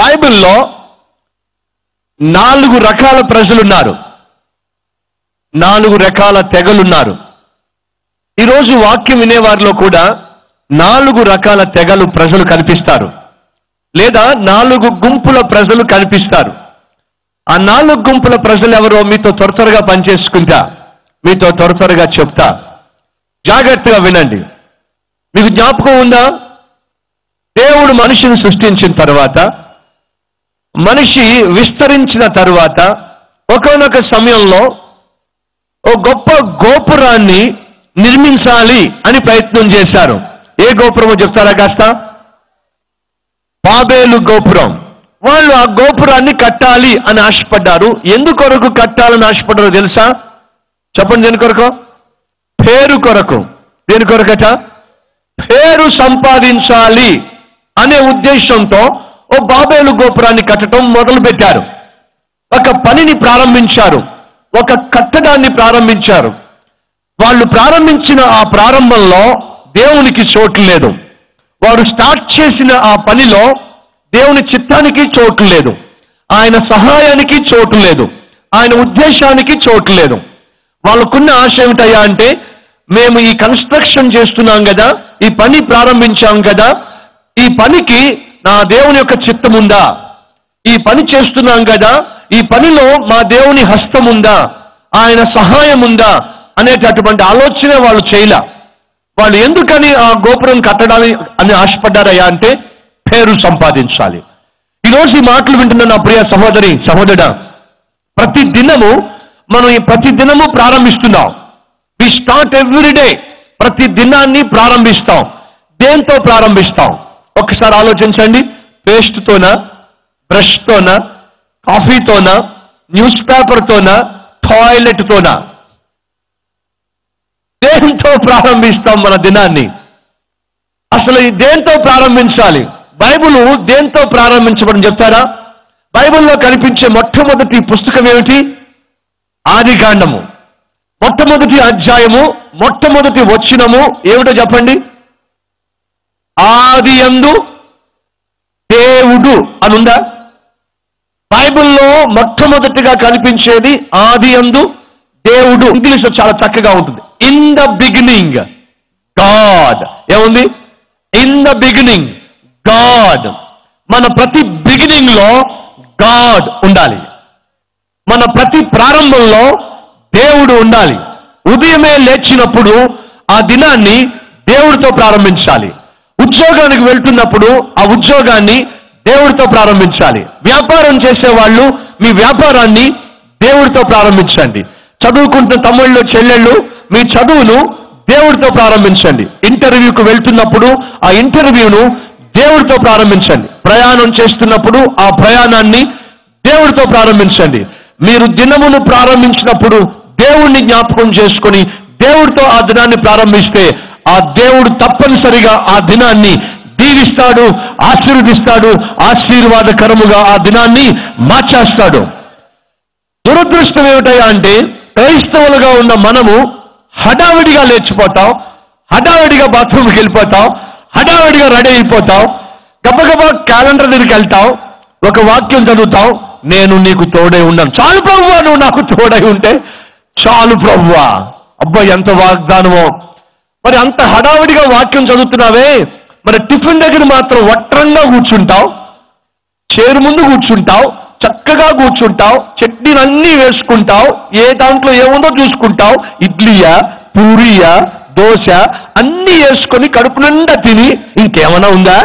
బైబిల్లో నాలుగు రకాల ప్రజలున్నారు నాలుగు రకాల తెగలున్నారు ఈరోజు వాక్యం వినేవారిలో కూడా నాలుగు రకాల తెగలు ప్రజలు కనిపిస్తారు లేదా నాలుగు గుంపుల ప్రజలు కనిపిస్తారు ఆ నాలుగు గుంపుల ప్రజలు ఎవరో మీతో త్వర త్వరగా పనిచేసుకుంటా మీతో త్వర త్వరగా చెప్తా జాగ్రత్తగా వినండి మీకు జ్ఞాపకం ఉందా దేవుడు మనిషిని సృష్టించిన తర్వాత మనిషి విస్తరించిన తరువాత ఒకనొక సమయంలో ఓ గొప్ప గోపురాన్ని నిర్మించాలి అని ప్రయత్నం చేశారు ఏ గోపురమో చెప్తారా కాస్త బాబేలు గోపురం వాళ్ళు ఆ గోపురాన్ని కట్టాలి అని ఆశపడ్డారు ఎందుకొరకు కట్టాలని ఆశపడ్డారో తెలుసా చెప్పండి దేని కొరకు పేరు కొరకు దేని కొరకట పేరు సంపాదించాలి అనే ఉద్దేశంతో ఓ బాబేలు గోపురాన్ని కట్టడం మొదలు పెట్టారు ఒక పనిని ప్రారంభించారు ఒక కట్టడాన్ని ప్రారంభించారు వాళ్ళు ప్రారంభించిన ఆ ప్రారంభంలో దేవునికి చోటు లేదు వారు స్టార్ట్ చేసిన ఆ పనిలో దేవుని చిత్తానికి చోటు లేదు ఆయన సహాయానికి చోటు లేదు ఆయన ఉద్దేశానికి చోటు లేదు వాళ్ళకున్న ఆశ ఏమిటయ్యా అంటే మేము ఈ కన్స్ట్రక్షన్ చేస్తున్నాం కదా ఈ పని ప్రారంభించాం కదా ఈ పనికి నా దేవుని యొక్క చిత్తం ఉందా ఈ పని చేస్తున్నాం కదా ఈ పనిలో మా దేవుని హస్తం ఉందా ఆయన సహాయం ఉందా అనేటటువంటి ఆలోచన వాళ్ళు చేయలే వాళ్ళు ఎందుకని ఆ గోపురం కట్టడాలి అని ఆశపడ్డారయ్యా అంటే పేరు సంపాదించాలి ఈరోజు ఈ మాటలు వింటున్న నా ప్రియ సహోదరి సహోదరుడా ప్రతి దినము మనం ఈ ప్రతి దినము ప్రారంభిస్తున్నాం వి స్టార్ట్ ఎవ్రీ డే ప్రతి దినాన్ని ప్రారంభిస్తాం దేంతో ప్రారంభిస్తాం ఒకసారి ఆలోచించండి పేస్ట్తోనా బ్రష్తోనా కాఫీతోనా న్యూస్ పేపర్తోనా టాయిలెట్తోనా దేంతో ప్రారంభిస్తాం మన దినాన్ని అసలు ఈ దేంతో ప్రారంభించాలి బైబిల్ దేంతో ప్రారంభించబడి చెప్తారా బైబిల్లో కనిపించే మొట్టమొదటి పుస్తకం ఏమిటి ఆది కాండము మొట్టమొదటి అధ్యాయము మొట్టమొదటి వచ్చినము ఏమిటో చెప్పండి ఆది యందు దేవుడు అనుందా బైబిల్లో మొట్టమొదటిగా కనిపించేది ఆది యందు దేవుడు ఇంగ్లీష్ లో చాలా చక్కగా ఉంటుంది ఇన్ ద బిగినింగ్ గాడ్ ఏముంది ఇన్ ద బిగినింగ్ గాడ్ మన ప్రతి బిగినింగ్ లో గాడ్ ఉండాలి మన ప్రతి ప్రారంభంలో దేవుడు ఉండాలి ఉదయమే లేచినప్పుడు ఆ దినాన్ని దేవుడితో ప్రారంభించాలి ఉద్యోగానికి వెళ్తున్నప్పుడు ఆ ఉద్యోగాన్ని దేవుడితో ప్రారంభించాలి వ్యాపారం చేసేవాళ్ళు మీ వ్యాపారాన్ని దేవుడితో ప్రారంభించండి చదువుకుంటున్న తమ్ముళ్ళు చెల్లెళ్ళు మీ చదువును దేవుడితో ప్రారంభించండి ఇంటర్వ్యూకి వెళ్తున్నప్పుడు ఆ ఇంటర్వ్యూను దేవుడితో ప్రారంభించండి ప్రయాణం చేస్తున్నప్పుడు ఆ ప్రయాణాన్ని దేవుడితో ప్రారంభించండి మీరు దినమును ప్రారంభించినప్పుడు దేవుణ్ణి జ్ఞాపకం చేసుకొని దేవుడితో ఆ దినాన్ని ప్రారంభిస్తే ఆ దేవుడు తప్పనిసరిగా ఆ దినాన్ని దీవిస్తాడు ఆశీర్వదిస్తాడు ఆశీర్వాదకరముగా ఆ దినాన్ని మార్చేస్తాడు దురదృష్టం ఏమిటయ్యా అంటే క్రైస్తవులుగా ఉన్న మనము హడావిడిగా లేచిపోతాం హడావిడిగా బాత్రూమ్కి వెళ్ళిపోతాం హడావిడిగా రెడీ అయిపోతాం గబగబా క్యాలెండర్ దగ్గరికి వెళ్తాం ఒక వాక్యం చదువుతాం నేను నీకు తోడై ఉన్నాను చాలు ప్రభువా నువ్వు నాకు తోడై ఉంటే చాలు ప్రభువా అబ్బా ఎంత వాగ్దానమో మరి అంత హడావిడిగా వాక్యం చదువుతున్నావే మరి టిఫిన్ దగ్గర మాత్రం వట్రంగా కూర్చుంటావు చేరు ముందు కూర్చుంటావు చక్కగా కూర్చుంటావు చట్నీలు అన్నీ వేసుకుంటావు ఏ దాంట్లో ఏముందో చూసుకుంటావు ఇడ్లీయా పూరియా దోశ అన్నీ వేసుకొని కడుపు నిండా తిని ఇంకేమైనా ఉందా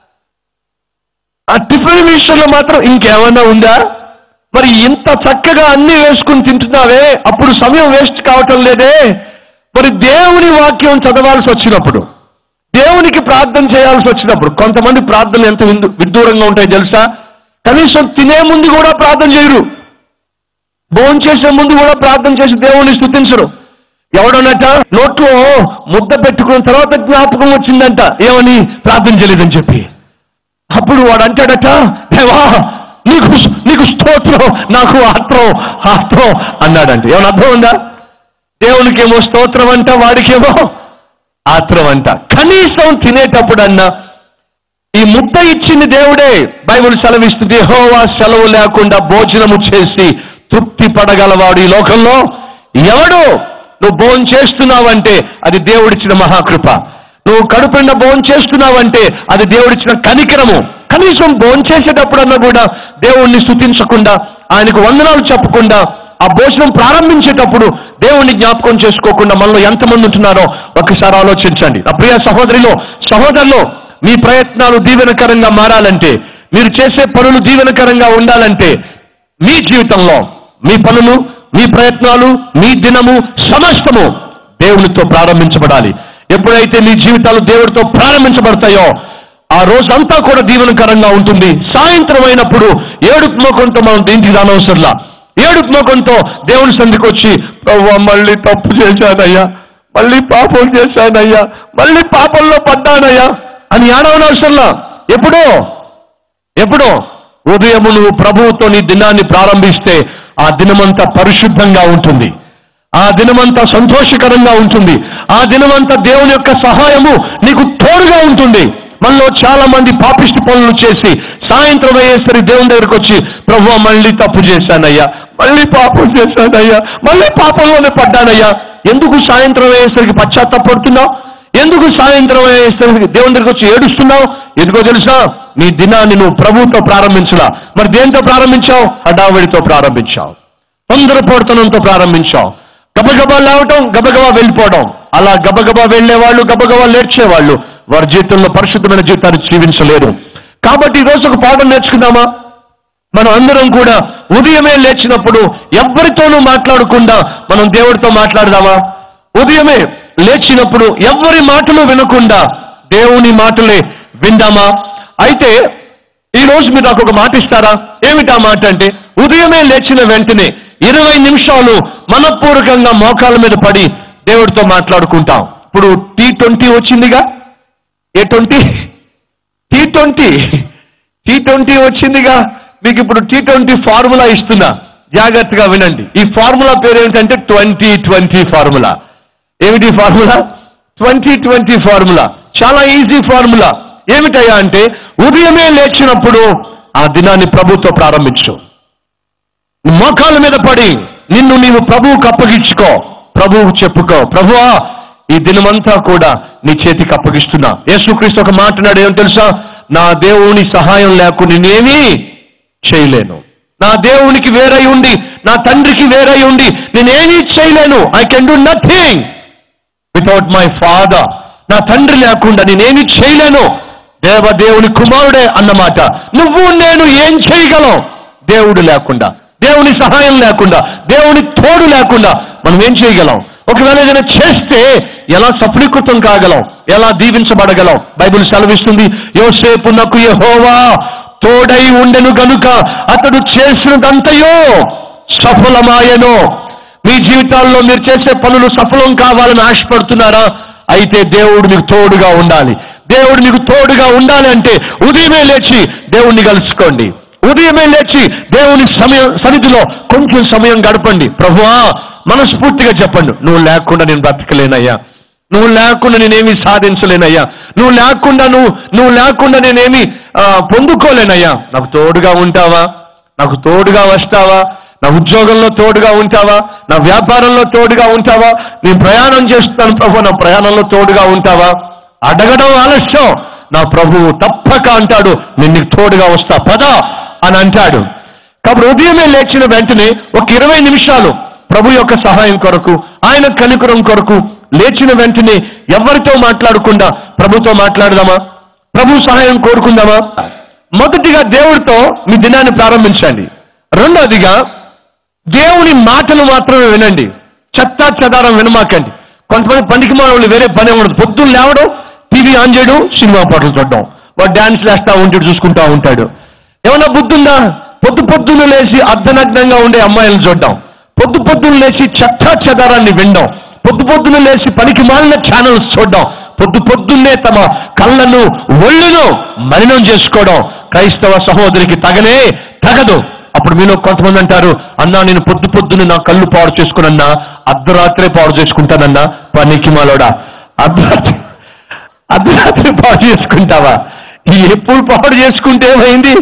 ఆ టిఫిన్ విషయంలో మాత్రం ఇంకేమైనా ఉందా మరి ఇంత చక్కగా అన్ని వేసుకుని తింటున్నావే అప్పుడు సమయం వేస్ట్ కావటం లేదే మరి దేవుని వాక్యం చదవాల్సి వచ్చినప్పుడు దేవునికి ప్రార్థన చేయాల్సి వచ్చినప్పుడు కొంతమంది ప్రార్థనలు ఎంత విందు- విడ్డూరంగా ఉంటాయి తెలుసా కనీసం తినే ముందు కూడా ప్రార్థన చేయరు భోజనం చేసే ముందు కూడా ప్రార్థన చేసి దేవుని స్థుతించరు ఎవడనట నోట్లో ముద్ద పెట్టుకున్న తర్వాత జ్ఞాపకం వచ్చిందంట ఏమని ప్రార్థన చేయలేదని చెప్పి అప్పుడు వాడు అంటాడట దేవా నీకు నీకు స్తోత్రం నాకు ఆత్రం ఆత్రం అన్నాడంట ఏమైనా అర్థం ఉందా దేవునికేమో స్తోత్రం అంట వాడికేమో ఆత్రం అంట కనీసం తినేటప్పుడు అన్నా ఈ ముద్ద ఇచ్చింది దేవుడే బైబిల్ సెలవిస్తుంది హోవా సెలవు లేకుండా భోజనము చేసి తృప్తి పడగలవాడు ఈ లోకంలో ఎవడు నువ్వు భోజనం చేస్తున్నావంటే అది దేవుడిచ్చిన మహాకృప నువ్వు కడుపుండ భోజనం చేస్తున్నావంటే అది దేవుడిచ్చిన కనికరము కనీసం భోజనం చేసేటప్పుడన్నా కూడా దేవుణ్ణి స్థుతించకుండా ఆయనకు వందనాలు చెప్పకుండా ఆ భోజనం ప్రారంభించేటప్పుడు దేవుణ్ణి జ్ఞాపకం చేసుకోకుండా మనలో ఎంతమంది ఉంటున్నారో ఒకసారి ఆలోచించండి నా ప్రియ సహోదరిలో సహోదరులు మీ ప్రయత్నాలు దీవెనకరంగా మారాలంటే మీరు చేసే పనులు దీవెనకరంగా ఉండాలంటే మీ జీవితంలో మీ పనులు మీ ప్రయత్నాలు మీ దినము సమస్తము దేవునితో ప్రారంభించబడాలి ఎప్పుడైతే మీ జీవితాలు దేవుడితో ప్రారంభించబడతాయో ఆ రోజంతా కూడా దీవెనకరంగా ఉంటుంది సాయంత్రం అయినప్పుడు ఏడుపు మోకంతో మనం ఇంటికి రానవసరంలా ఏడుపు మోకంతో దేవుని సందికి వచ్చి "ప్రభువా, మళ్ళీ తప్పు చేశానయ్యా మళ్ళీ పాపం చేశానయ్యా మళ్ళీ పాపంలో పడ్డానయ్యా అని ఏడవనవసరంలా ఎప్పుడో ఎప్పుడో ఉదయము నువ్వు ప్రభువుతో నీ దినాన్ని ప్రారంభిస్తే ఆ దినమంతా పరిశుద్ధంగా ఉంటుంది ఆ దినమంతా సంతోషకరంగా ఉంటుంది ఆ దినమంతా దేవుని యొక్క సహాయము నీకు తోడుగా ఉంటుంది మనలో చాలా మంది పాపిష్టి పనులు చేసి సాయంత్రం అయ్యేసరికి దేవుని దగ్గరికి వచ్చి ప్రభు మళ్ళీ తప్పు చేశానయ్యా మళ్ళీ పాపం చేశానయ్యా మళ్ళీ పాపంలోనే పడ్డానయ్యా ఎందుకు సాయంత్రం అయ్యేసరికి పశ్చాత్తపడుతున్నావు ఎందుకు సాయంత్రం అయ్యేసరికి దేవుని దగ్గరికి వచ్చి ఏడుస్తున్నావు ఎందుకో తెలుసా నీ దినాన్ని నువ్వు ప్రభువుతో ప్రారంభించలా మరి దేంతో ప్రారంభించావు హడావిడితో ప్రారంభించావు తొందరపడుతనంతో ప్రారంభించావు గబగబా లేవటం గబగబా వెళ్ళిపోవడం అలా గబగబా వెళ్ళేవాళ్ళు గబగబా లేర్చేవాళ్ళు వారి జీవితంలో పరిశుద్ధమైన జీవితాన్ని జీవించలేరు కాబట్టి ఈ రోజు ఒక పాఠం నేర్చుకుందామా మనం అందరం కూడా ఉదయమే లేచినప్పుడు ఎవ్వరితోనూ మాట్లాడకుండా మనం దేవుడితో మాట్లాడదామా ఉదయమే లేచినప్పుడు ఎవ్వరి మాటలు వినకుండా దేవుని మాటలే విందామా అయితే ఈ రోజు మీరు నాకు ఒక మాట ఇస్తారా ఏమిటా మాట అంటే ఉదయమే లేచిన వెంటనే ఇరవై నిమిషాలు మనపూర్వకంగా మోకాల మీద పడి దేవుడితో మాట్లాడుకుంటాం ఇప్పుడు టీ ట్వంటీ వచ్చిందిగా ఏ twenty T twenty T twenty వచ్చిందిగా మీకు ఇప్పుడు టీ ట్వంటీ ఫార్ములా ఇస్తున్నా జాగ్రత్తగా వినండి ఈ ఫార్ములా పేరు ఏమిటంటే ట్వంటీ ట్వంటీ ఫార్ములా ఏమిటి ఫార్ములా ట్వంటీ ట్వంటీ ఫార్ములా చాలా ఈజీ ఫార్ములా ఏమిటయ్యా అంటే ఉదయమే లేచినప్పుడు ఆ దినాన్ని ప్రభుతో ప్రారంభించు మోకాల మీద పడి నిన్ను నీవు ప్రభువుకు అప్పగించుకో ప్రభువుకు చెప్పుకో ప్రభువా ఈ దినమంతా కూడా నీ చేతికి అప్పగిస్తున్నా యేసుక్రీస్తు ఒక మాట్లాడు ఏం తెలుసా నా దేవుని సహాయం లేకుండా నేనేమీ చేయలేను నా దేవునికి వేరై ఉండి నా తండ్రికి వేరై ఉండి నేనేమీ చేయలేను I can do nothing without my father నా తండ్రి లేకుండా నేనేమి చేయలేను దేవదేవుని కుమారుడే అన్నమాట నువ్వు నేను ఏం చేయగలం దేవుడు లేకుండా దేవుని సహాయం లేకుండా దేవుని తోడు లేకుండా మనం ఏం చేయగలం ఒకవేళ ఏదైనా చేస్తే ఎలా సఫలీకృతం కాగలం ఎలా దీవించబడగలం బైబిల్ సెలవిస్తుంది యోసేపు నాకు యెహోవా తోడై ఉండెను గనుక అతడు చేసినదంతయో సఫలమాయను మీ జీవితాల్లో మీరు చేసే పనులు సఫలం కావాలని ఆశపడుతున్నారా అయితే దేవుడు మీకు తోడుగా ఉండాలి దేవుడు మీకు తోడుగా ఉండాలి అంటే ఉదయమే లేచి దేవుణ్ణి కలుసుకోండి ఉదయమే లేచి దేవుని సమయం సన్నిధిలో కొంచెం సమయం గడపండి ప్రభువా మనస్ఫూర్తిగా చెప్పండి నువ్వు లేకుండా నేను బ్రతకలేనయ్యా నువ్వు లేకుండా నేనేమి సాధించలేనయ్యా నువ్వు లేకుండా నువ్వు నువ్వు లేకుండా నేనేమి ఆ, పొందుకోలేనయ్యా నాకు తోడుగా ఉంటావా నాకు తోడుగా వస్తావా నా ఉద్యోగంలో తోడుగా ఉంటావా నా వ్యాపారంలో తోడుగా ఉంటావా నేను ప్రయాణం చేస్తున్నాను ప్రభు నా ప్రయాణంలో తోడుగా ఉంటావా అడగడం ఆలస్యం నా ప్రభువు తప్పక అంటాడు నేను నీకు తోడుగా వస్తా పదా అని అంటాడు కాబట్టి ఉదయమే లేచిన వెంటనే ఒక ఇరవై నిమిషాలు ప్రభు యొక్క సహాయం కొరకు ఆయన కనికరం కొరకు లేచిన వెంటనే ఎవరితో మాట్లాడకుండా ప్రభుతో మాట్లాడదామా ప్రభు సహాయం కోరుకుందామా మొదటిగా దేవుడితో మీ దినాన్ని ప్రారంభించండి రెండోదిగా దేవుని మాటలు మాత్రమే వినండి చెత్త చెదారం వినమాకండి కొంతమంది పనికి వాళ్ళు వేరే పని ఉండదు పొద్దున్న లేవడం టీవీ ఆన్ చేయడం సినిమా పాటలు చూడడం వాడు డాన్స్ వేస్తా ఉంటాడు చూసుకుంటా ఉంటాడు ఏమన్నా బుద్ధి ఉందా పొద్దు పొద్దున్న లేచి అర్ధనగ్నంగా ఉండే అమ్మాయిలను చూడడం పొద్దు పొద్దున్న లేచి చెత్త చెదారాన్ని వినడం పొద్దు పొద్దున్న లేచి పనికి మాలిన ఛానల్స్ చూడడం పొద్దు పొద్దున్నే తమ కళ్ళను ఒళ్ళును మలినం చేసుకోవడం క్రైస్తవ సహోదరికి తగనే తగదు అప్పుడు మీలో కొంతమంది అంటారు అన్నా నేను పొద్దు పొద్దున్న నా కళ్ళు పాడు చేసుకునన్నా అర్ధరాత్రే పాడు చేసుకుంటానన్నా పనికి మాలోడా అర్ధరాత్రి అర్ధరాత్రి పాడు చేసుకుంటావా ఈ ఎప్పుడు పాడు చేసుకుంటే ఏమైంది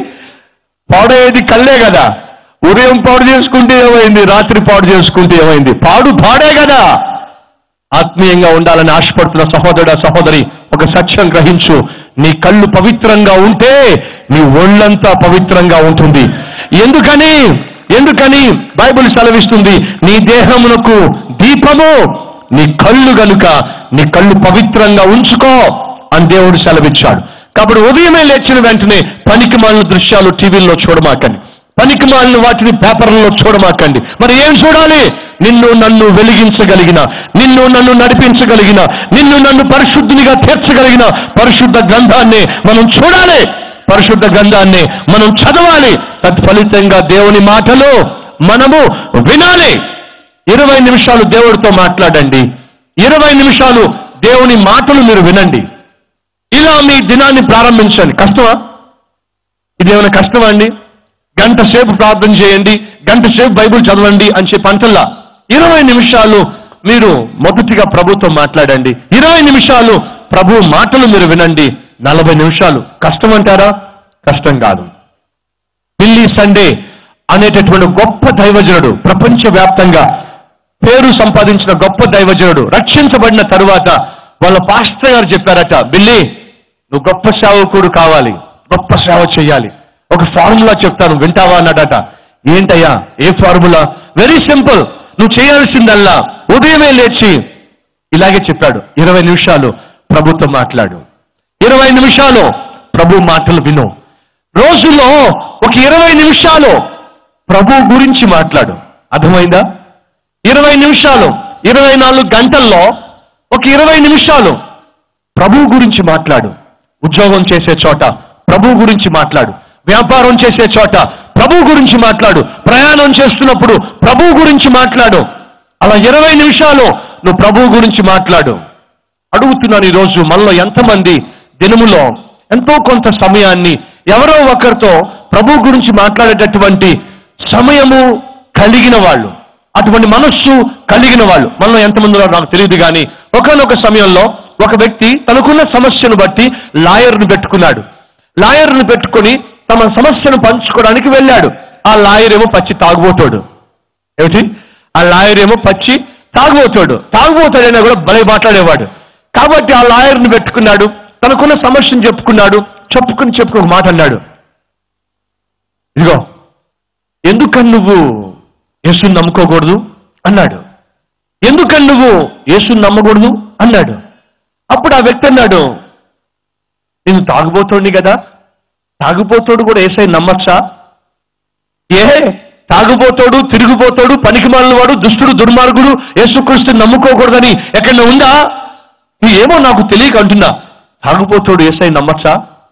పాడేది కళ్ళే కదా ఉదయం పాడు చేసుకుంటే ఏమైంది రాత్రి పాడు చేసుకుంటే ఏమైంది పాడు పాడే కదా ఆత్మీయంగా ఉండాలని ఆశపడుతున్న సహోదరుడ సహోదరి ఒక సత్యం గ్రహించు నీ కళ్ళు పవిత్రంగా ఉంటే నీ ఒళ్ళంతా పవిత్రంగా ఉంటుంది ఎందుకని ఎందుకని బైబిల్ సెలవిస్తుంది నీ దేహమునకు దీపము నీ కళ్ళు గనుక నీ కళ్ళు పవిత్రంగా ఉంచుకో అని దేవుడు సెలవిచ్చాడు కాబట్టి ఉదయమే లేచిన వెంటనే పనికి మాలిన దృశ్యాలు టీవీల్లో చూడమాకండి పనికి మాలిన వాటిని పేపర్లలో చూడమాకండి మరి ఏం చూడాలి నిన్ను నన్ను వెలిగించగలిగిన నిన్ను నన్ను నడిపించగలిగిన నిన్ను నన్ను పరిశుద్ధినిగా తీర్చగలిగిన పరిశుద్ధ గ్రంథాన్ని మనం చూడాలి పరిశుద్ధ గ్రంథాన్ని మనం చదవాలి తత్ఫలితంగా దేవుని మాటలు మనము వినాలి ఇరవై నిమిషాలు దేవుడితో మాట్లాడండి ఇరవై నిమిషాలు దేవుని మాటలు మీరు వినండి ఇలా మీ దినాన్ని ప్రారంభించండి కష్టమా ఇది ఏమైనా కష్టమా అండి గంట సేపు ప్రార్థన చేయండి గంట సేపు బైబిల్ చదవండి అని చెప్పి అంటల్లా ఇరవై నిమిషాలు మీరు మొదటిగా ప్రభుత్వం మాట్లాడండి ఇరవై నిమిషాలు ప్రభు మాటలు మీరు వినండి నలభై నిమిషాలు కష్టం అంటారా కష్టం కాదు బిల్లీ సండే అనేటటువంటి గొప్ప దైవజనుడు ప్రపంచవ్యాప్తంగా పేరు సంపాదించిన గొప్ప దైవజనుడు రక్షించబడిన తరువాత వాళ్ళ పాస్టర్ గారు చెప్పారట బిల్లి నువ్వు గొప్ప సేవకుడు కావాలి గొప్ప సేవ చేయాలి ఒక ఫార్ములా చెప్తాను వింటావా అన్నాడట ఏంటయ్యా ఏ ఫార్ములా వెరీ సింపుల్ నువ్వు చేయాల్సిందల్లా ఉదయమే లేచి ఇలాగే చెప్పాడు ఇరవై నిమిషాలు ప్రభుతో మాట్లాడు ఇరవై నిమిషాలు ప్రభు మాటలు విను రోజులో ఒక ఇరవై నిమిషాలు ప్రభు గురించి మాట్లాడు అర్థమైందా ఇరవై నిమిషాలు ఇరవై నాలుగు గంటల్లో ఒక ఇరవై నిమిషాలు ప్రభు గురించి మాట్లాడు ఉద్యోగం చేసే చోట ప్రభు గురించి మాట్లాడు వ్యాపారం చేసే చోట ప్రభు గురించి మాట్లాడు ప్రయాణం చేస్తున్నప్పుడు ప్రభు గురించి మాట్లాడు అలా ఇరవై నిమిషాలు నువ్వు ప్రభు గురించి మాట్లాడు అడుగుతున్నాను ఈరోజు మనలో ఎంతమంది దినములో ఎంతో కొంత సమయాన్ని ఎవరో ఒకరితో ప్రభు గురించి మాట్లాడేటటువంటి సమయము కలిగిన వాళ్ళు అటువంటి మనస్సు కలిగిన వాళ్ళు మనలో ఎంతమంది ఉన్నారో నాకు తెలియదు కానీ ఒకనొక సమయంలో ఒక వ్యక్తి తనకున్న సమస్యను బట్టి లాయర్ను పెట్టుకున్నాడు లాయర్ను పెట్టుకొని తమ సమస్యను పంచుకోవడానికి వెళ్ళాడు ఆ లాయర్ ఏమో పచ్చి తాగుబోతాడు ఏమిటి ఆ లాయర్ ఏమో పచ్చి తాగుబోతాడు తాగుబోతాడైనా కూడా భలే మాట్లాడేవాడు కాబట్టి ఆ లాయర్ని పెట్టుకున్నాడు తనకున్న సమస్యను చెప్పుకున్నాడు చెప్పుకుని చెప్పుకుని ఒక మాట అన్నాడు ఇదిగో ఎందుకని నువ్వు యేసుని నమ్ముకోకూడదు అన్నాడు ఎందుకని నువ్వు యేసుని నమ్మకూడదు అన్నాడు అప్పుడు ఆ వ్యక్తి అన్నాడు నేను తాగుబోతోండి కదా తాగుబోతోడు కూడా ఏసై నమ్మచ్చా ఏ తాగుబోతాడు తిరిగిపోతాడు పనికి వాడు దుష్టుడు దుర్మార్గుడు యేసుక్రీస్తు నమ్ముకోకూడదని ఎక్కడ ఉందా ఇది ఏమో నాకు తెలియక అంటున్నా తాగుబోతాడు ఏసై నమ్మచ్చా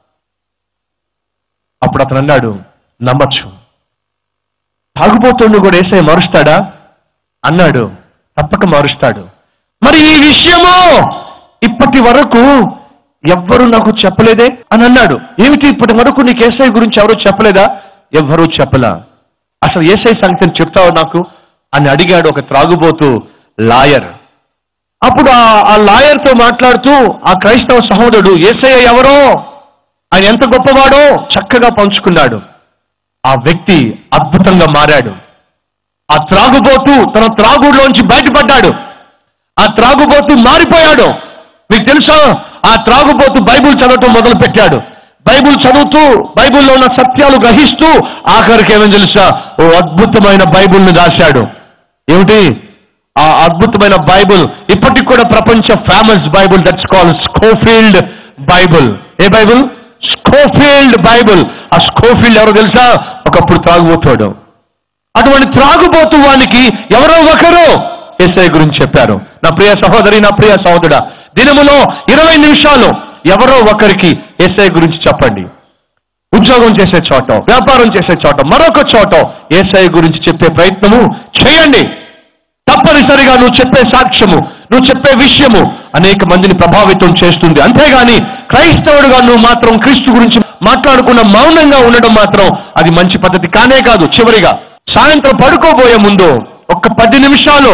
అప్పుడు అతను అన్నాడు నమ్మచ్చు తాగుబోతుడిని కూడా ఏసై మారుస్తాడా అన్నాడు తప్పక మారుస్తాడు మరి ఈ విషయము ఇప్పటి వరకు ఎవ్వరు నాకు చెప్పలేదే అని అన్నాడు ఏమిటి ఇప్పటి వరకు నీకు ఏసై గురించి ఎవరు చెప్పలేదా ఎవ్వరూ చెప్పలా అసలు ఏసై సంగతిని చెప్తావు నాకు అని అడిగాడు ఒక త్రాగుబోతు లాయర్ అప్పుడు ఆ- ఆ లాయర్తో మాట్లాడుతూ ఆ క్రైస్తవ సహోదరుడు ఏసయ్య ఎవరో ఆయన ఎంత గొప్పవాడో చక్కగా పంచుకున్నాడు ఆ వ్యక్తి అద్భుతంగా మారాడు ఆ త్రాగుబోతు తన త్రాగుడులోంచి బయటపడ్డాడు ఆ త్రాగుబోతు మారిపోయాడు మీకు తెలుసా ఆ త్రాగుబోతు బైబిల్ చదవటం మొదలు పెట్టాడు బైబిల్ చదువుతూ బైబిల్లో ఉన్న సత్యాలు గ్రహిస్తూ ఆఖరికి ఏమని తెలుసా ఓ అద్భుతమైన బైబిల్ని రాశాడు ఏమిటి ఆ అద్భుతమైన బైబిల్ ఇప్పటికి కూడా ప్రపంచ famous Bible that's call Scofield Bible a Bible Scofield Bible ఆ స్కోఫీల్డ్ ఎవరో తెలుసా ఒకప్పుడు త్రాగుబోతాడు అటువంటి త్రాగుబోతు వానికి ఎవరో ఒకరు ఎస్ఐ గురించి చెప్పారు నా ప్రియ సహోదరి నా ప్రియ సహోదరుడా దినములో ఇరవై నిమిషాలు ఎవరో ఒకరికి ఎస్ఐ గురించి చెప్పండి ఉద్యోగం చేసే చోట వ్యాపారం చేసే చోట మరొక చోట ఏసఐ గురించి చెప్పే ప్రయత్నము చేయండి తప్పనిసరిగా నువ్వు చెప్పే సాక్ష్యము నువ్వు చెప్పే విషయము అనేక మందిని ప్రభావితం చేస్తుంది అంతేగాని క్రైస్తవుడుగా నువ్వు మాత్రం క్రీస్తు గురించి మాట్లాడకుండా మౌనంగా ఉండడం మాత్రం అది మంచి పద్ధతి కానే కాదు చివరిగా సాయంత్రం పడుకోబోయే ముందు ఒక్క పది నిమిషాలు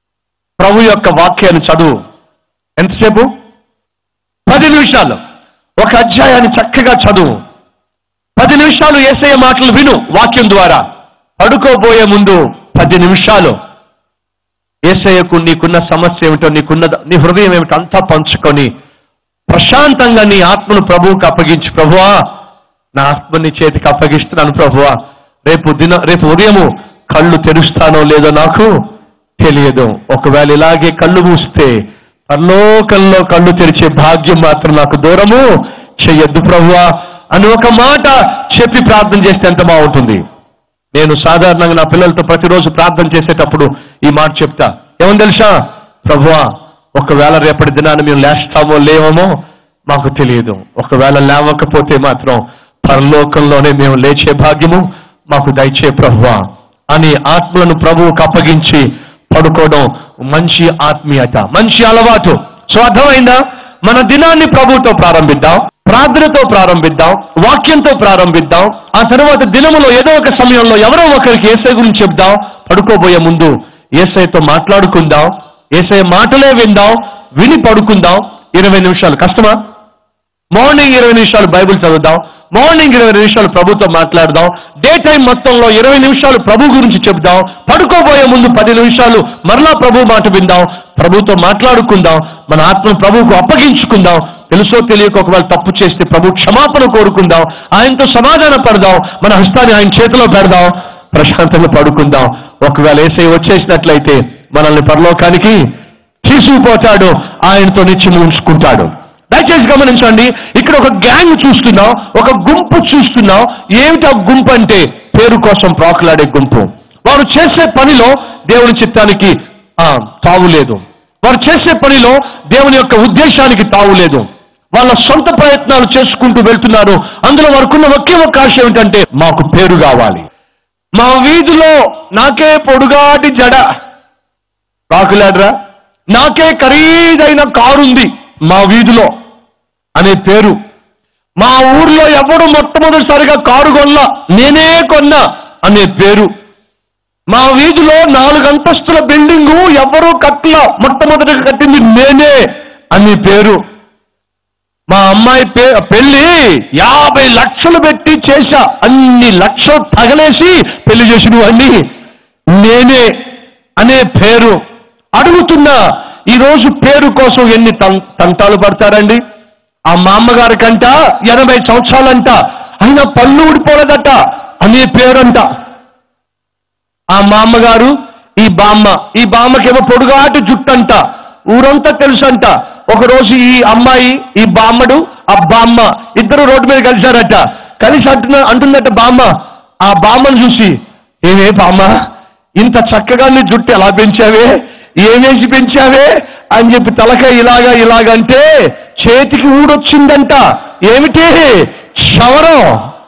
ప్రభు యొక్క వాక్యాన్ని చదువు ఎంతసేపు పది నిమిషాలు ఒక అధ్యాయాన్ని చక్కగా చదువు పది నిమిషాలు ఏసయ్య మాటలు విను వాక్యం ద్వారా పడుకోబోయే ముందు పది నిమిషాలు ఏసయ్యకు నీకున్న సమస్య ఏమిటో నీకున్న నీ హృదయం ఏమిటో అంతా పంచుకొని ప్రశాంతంగా నీ ఆత్మను ప్రభువుకి అప్పగించు ప్రభువా నా ఆత్మ నీ చేతికి అప్పగిస్తున్నాను ప్రభువా రేపు దిన రేపు ఉదయము కళ్ళు తెరుస్తానో లేదో నాకు తెలియదు ఒకవేళ ఇలాగే కళ్ళు మూస్తే పరలోకంలో కళ్ళు తెరిచే భాగ్యం మాత్రం నాకు దూరము చెయ్యొద్దు ప్రభువా అని ఒక మాట చెప్పి ప్రార్థన చేస్తే ఎంత బాగుంటుంది నేను సాధారణంగా నా పిల్లలతో ప్రతిరోజు ప్రార్థన చేసేటప్పుడు ఈ మాట చెప్తా ఏమని తెలుసా ప్రభువా ఒకవేళ రేపటి దినాన్ని మేము లేస్తామో లేవమో మాకు తెలియదు ఒకవేళ లేవకపోతే మాత్రం పరలోకంలోనే మేము లేచే భాగ్యము మాకు దయచే ప్రభువా అని ఆత్మలను ప్రభువుకు అప్పగించి పడుకోవడం మంచి ఆత్మీయత మంచి అలవాటు సో అర్థమైందా మన దినాన్ని ప్రభువుతో ప్రారంభిద్దాం ప్రార్థనతో ప్రారంభిద్దాం వాక్యంతో ప్రారంభిద్దాం ఆ తర్వాత దినములో ఏదో ఒక సమయంలో ఎవరో ఒకరికి ఏసై గురించి చెప్దాం పడుకోబోయే ముందు ఏసైతో మాట్లాడుకుందాం ఏసై మాటలే విందాం విని పడుకుందాం ఇరవై నిమిషాలు కష్టమా మార్నింగ్ ఇరవై నిమిషాలు బైబిల్ చదువుదాం మార్నింగ్ ఇరవై నిమిషాలు ప్రభుతో మాట్లాడదాం డే టైం మొత్తంలో ఇరవై నిమిషాలు ప్రభు గురించి చెప్దాం పడుకోబోయే ముందు పది నిమిషాలు మరలా ప్రభు మాట విందాం ప్రభుతో మాట్లాడుకుందాం మన ఆత్మను ప్రభువుకు అప్పగించుకుందాం తెలుసో తెలియక ఒకవేళ తప్పు చేస్తే ప్రభు క్షమాపణ కోరుకుందాం ఆయనతో సమాధాన పడదాం మన హస్తాన్ని ఆయన చేతిలో పెడదాం ప్రశాంతంగా పడుకుందాం ఒకవేళ ఏసై వచ్చేసినట్లయితే మనల్ని పరలోకానికి తీసుకుపోతాడు ఆయనతో నిత్యం ఉంచుకుంటాడు దయచేసి గమనించండి ఇక్కడ ఒక గ్యాంగ్ చూస్తున్నాం ఒక గుంపు చూస్తున్నాం ఏమిటి ఆ గుంపు అంటే పేరు కోసం ప్రాకులాడే గుంపు వారు చేసే పనిలో దేవుని చిత్తానికి ఆ, తావు లేదు వారు చేసే పనిలో దేవుని యొక్క ఉద్దేశానికి తావు లేదు వాళ్ళ సొంత ప్రయత్నాలు చేసుకుంటూ వెళ్తున్నారు అందులో వారికున్న ఒకే ఒక్క ఆశ ఏమిటంటే మాకు పేరు కావాలి మా వీధిలో నాకే పొడుగాటి జడ రాకులాడరా నాకే ఖరీదైన కారుంది మా వీధిలో అనే పేరు మా ఊర్లో ఎవడు మొట్టమొదటిసారిగా కారు కొన్నా నేనే కొన్నా అనే పేరు మా వీధిలో నాలుగు అంతస్తుల బిల్డింగు ఎవరూ కట్టల మొట్టమొదటిగా కట్టింది నేనే అనే పేరు మా అమ్మాయి పే పెళ్లి యాభై లక్షలు పెట్టి చేశా అన్ని లక్షలు తగలేసి పెళ్లి చేసి నువ్వు అన్ని నేనే అనే పేరు అడుగుతున్నా ఈరోజు పేరు కోసం ఎన్ని తం- తంటాలు పడతారండి ఆ మా అమ్మగారి కంట ఎనభై సంవత్సరాలంట అయినా పళ్ళు ఊడిపోలేదట అనే పేరంట ఆ మా అమ్మగారు ఈ బామ్మ ఈ బామ్మకేమో పొడుగాటి జుట్టంట ఊరంతా తెలుసంట ఒకరోజు ఈ అమ్మాయి ఈ బామ్మడు ఆ బామ్మ ఇద్దరు రోడ్డు మీద కలిశారట కలిసి అంటున్న అంటుందట బామ్మ ఆ బామ్మను చూసి ఏమే బామ్మ ఇంత చక్కగా నీ జుట్టు ఎలా పెంచావే ఏమేసి పెంచావే అని చెప్పి తలకాయ ఇలాగా ఇలాగంటే చేతికి ఊడొచ్చిందంట ఏమిటి క్షవరం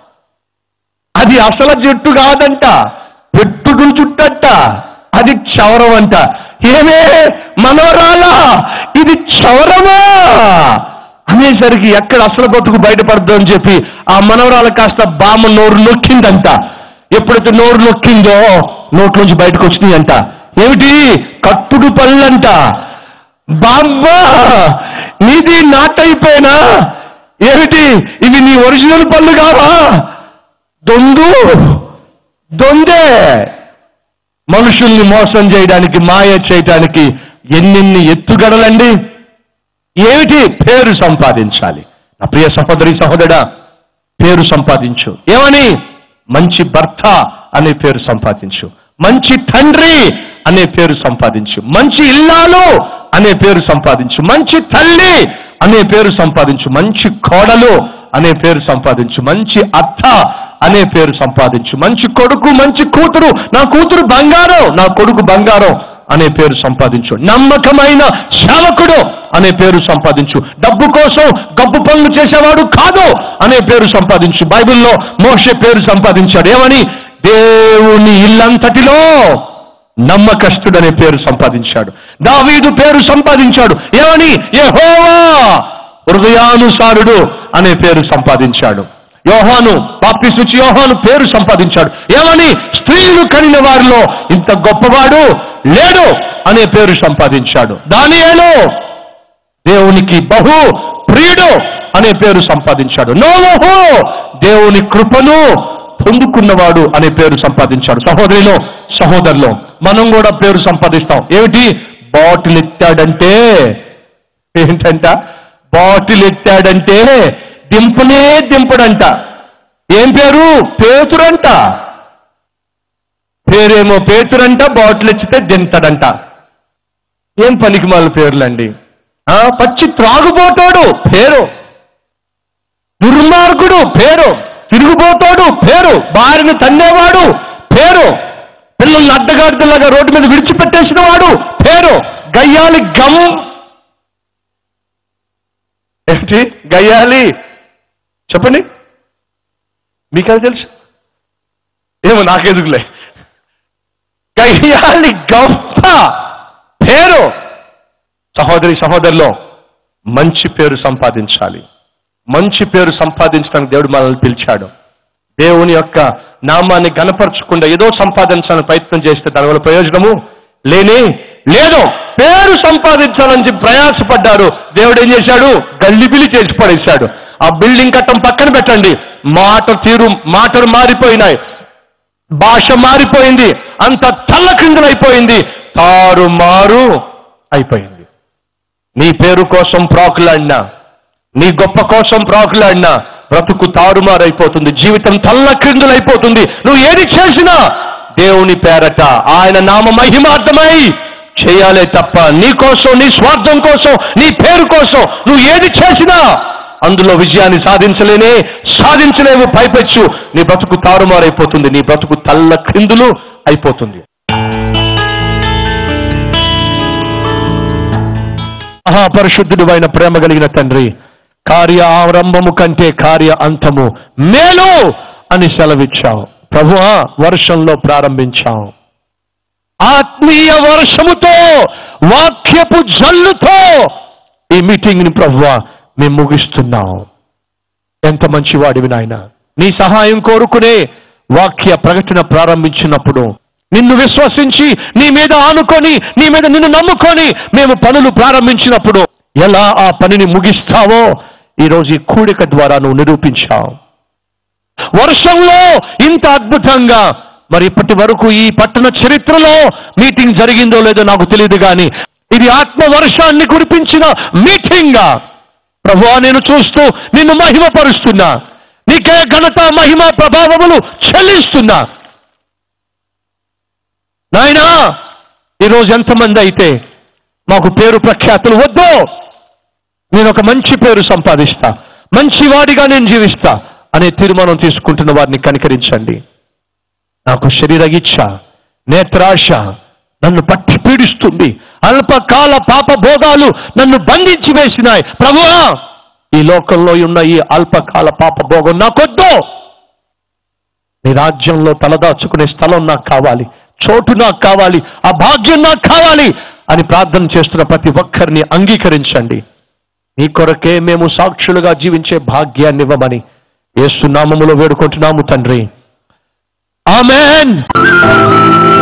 అది అసలు జుట్టు కాదంట పెట్టుడు జుట్టంట అది క్షవరం అంట ఏమే మనవరాలా ఇది క్షవరమా అనేసరికి ఎక్కడ అసలు బతుకు బయటపడదు అని చెప్పి ఆ మనవరాల కాస్త బామ్మ నోరు నొక్కిందంట ఎప్పుడైతే నోరు నొక్కిందో నోట్లోంచి బయటకు వచ్చినాయంట ఏమిటి కట్టుడు పళ్ళంట బామ్మ నీది నాటైపోయినా ఏమిటి ఇవి నీ ఒరిజినల్ పళ్ళు కావా దొందు దొందే మనుషుల్ని మోసం చేయడానికి మాయ చేయడానికి ఎన్నెన్ని ఎత్తుగడలండి ఏమిటి పేరు సంపాదించాలి నా ప్రియ సహోదరి సహోదరా పేరు సంపాదించు ఏమని మంచి భర్త అనే పేరు సంపాదించు మంచి తండ్రి అనే పేరు సంపాదించు మంచి ఇల్లాలు అనే పేరు సంపాదించు మంచి తల్లి అనే పేరు సంపాదించు మంచి కోడలు అనే పేరు సంపాదించు మంచి అత్త అనే పేరు సంపాదించు మంచి కొడుకు మంచి కూతురు నా కూతురు బంగారం నా కొడుకు బంగారం అనే పేరు సంపాదించు నమ్మకమైన సేవకుడు అనే పేరు సంపాదించు డబ్బు కోసం గబ్బు పనులు చేసేవాడు కాదు అనే పేరు సంపాదించు బైబిల్లో మోషే పేరు సంపాదించాడు ఏమని దేవుని ఇల్లంతటిలో నమ్మకస్తుడనే పేరు సంపాదించాడు దావీదు పేరు సంపాదించాడు ఏమని యెహోవా హృదయానుసారుడు అనే పేరు సంపాదించాడు యోహాను బాప్తిస్మిచ్చి యోహాను పేరు సంపాదించాడు ఏమని స్త్రీలు కనిన వారిలో ఇంత గొప్పవాడు లేడు అనే పేరు సంపాదించాడు దానియేలు దేవునికి బహు ప్రియుడు అనే పేరు సంపాదించాడు నోవహు దేవుని కృపను పొందుకున్నవాడు అనే పేరు సంపాదించాడు సహోదరిలో సహోదరులు మనం కూడా పేరు సంపాదిస్తాం ఏమిటి బాటిల్ ఎత్తాడంటే ఏంటంట బాటిల్ ఎత్తాడంటే దింపనే దింపడంట ఏం పేరు పేతురంట పేరేమో పేతురంట బాటిల్ ఎచ్చితే దింతడంట ఏం పనికి మాల పేర్లండి ఆ పచ్చి త్రాగుబోతాడు పేరు దుర్మార్గుడు పేరు తిరుగుబోతాడు పేరు భార్యను తన్నేవాడు పేరు పిల్లల్ని అడ్డగాడిదలాగా రోడ్డు మీద విడిచిపెట్టేసిన వాడు పేరు గయ్యాలి గమ్ ఏంటి గయ్యాలి చెప్పండి మీకది తెలుసు ఏమో నాకెందుకులే గయ్యాలి గొప్ప పేరు సహోదరి సహోదరులో మంచి పేరు సంపాదించాలి మంచి పేరు సంపాదించడానికి దేవుడు మనల్ని పిలిచాడు దేవుని యొక్క నామాన్ని గనపరచకుండా ఏదో సంపాదించాలని ప్రయత్నం చేస్తే దానివల్ల ప్రయోజనము లేనే లేదు పేరు సంపాదించాలని చెప్పి ప్రయాసపడ్డారు దేవుడు ఏం చేశాడు గల్లిబిలి చేసి పడేశాడు ఆ బిల్డింగ్ కట్టం పక్కన పెట్టండి మాట తీరు మాటలు మారిపోయినాయి భాష మారిపోయింది అంత తల్లకిందులైపోయింది తారుమారు అయిపోయింది నీ పేరు కోసం ప్రాకులాడినా నీ గొప్ప కోసం ప్రాకులాడినా బ్రతుకు తారుమారైపోతుంది జీవితం తల్లక్రిందులైపోతుంది నువ్వు ఏది చేసినా దేవుని పేరట ఆయన నామ మహిమార్థమై చేయాలే తప్ప నీ కోసం నీ స్వార్థం కోసం నీ పేరు కోసం నువ్వు ఏది చేసినా అందులో విజయాన్ని సాధించలేనే సాధించలేవు పైపెచ్చు నీ బ్రతుకు తారుమారైపోతుంది నీ బ్రతుకు తల్ల క్రిందులు అయిపోతుంది మహాపరిశుద్ధుడు అయిన ప్రేమ కలిగిన తండ్రి కార్య ఆరంభము కంటే కార్య అంతము మేలు అని సెలవిచ్చావు ప్రభువా వర్షంలో ప్రారంభించాం ఆత్మీయ వర్షముతో వాక్యపు జల్లుతో ఈ మీటింగ్ ని ప్రభువా మేము ముగిస్తున్నాం ఎంత మంచి వాడివి నాయన నీ సహాయం కోరుకునే వాక్య ప్రకటన ప్రారంభించినప్పుడు నిన్ను విశ్వసించి నీ మీద ఆనుకొని నీ మీద నిన్ను నమ్ముకొని మేము పనులు ప్రారంభించినప్పుడు ఎలా ఆ పనిని ముగిస్తావో ఈరోజు ఈ కూడిక ద్వారా నువ్వు నిరూపించావు వర్షంలో ఇంత అద్భుతంగా మరి ఇప్పటి వరకు ఈ పట్టణ చరిత్రలో మీటింగ్ జరిగిందో లేదో నాకు తెలియదు కానీ ఇది ఆత్మ వర్షాన్ని కురిపించిన మీటింగ్ ప్రభువా నేను చూస్తూ నిన్ను మహిమపరుస్తున్నా నీకే ఘనత మహిమ ప్రభావములు చెల్లిస్తున్నా నాయనా ఈరోజు ఎంతమంది అయితే మాకు పేరు ప్రఖ్యాతులు వద్దు నేను ఒక మంచి పేరు సంపాదిస్తా మంచి వాడిగా నేను జీవిస్తా అనే తీర్మానం తీసుకుంటున్న వారిని కనికరించండి నాకు శరీర ఇచ్ఛ నేత్రాశ నన్ను పట్టి పీడిస్తుంది అల్పకాల పాప భోగాలు నన్ను బంధించి వేసినాయి ప్రభువా ఈ లోకంలో ఉన్న ఈ అల్పకాల పాప భోగం నాకొద్దు నీ రాజ్యంలో తలదాచుకునే స్థలం నాకు కావాలి చోటు నాకు కావాలి ఆ భాగ్యం నాకు కావాలి అని ప్రార్థన చేస్తున్న ప్రతి ఒక్కరిని అంగీకరించండి నీ కొరకే మేము సాక్షులుగా జీవించే భాగ్యాన్ని ఇవ్వమని యేసు నామములో వేడుకుంటున్నాము తండ్రి ఆమెన్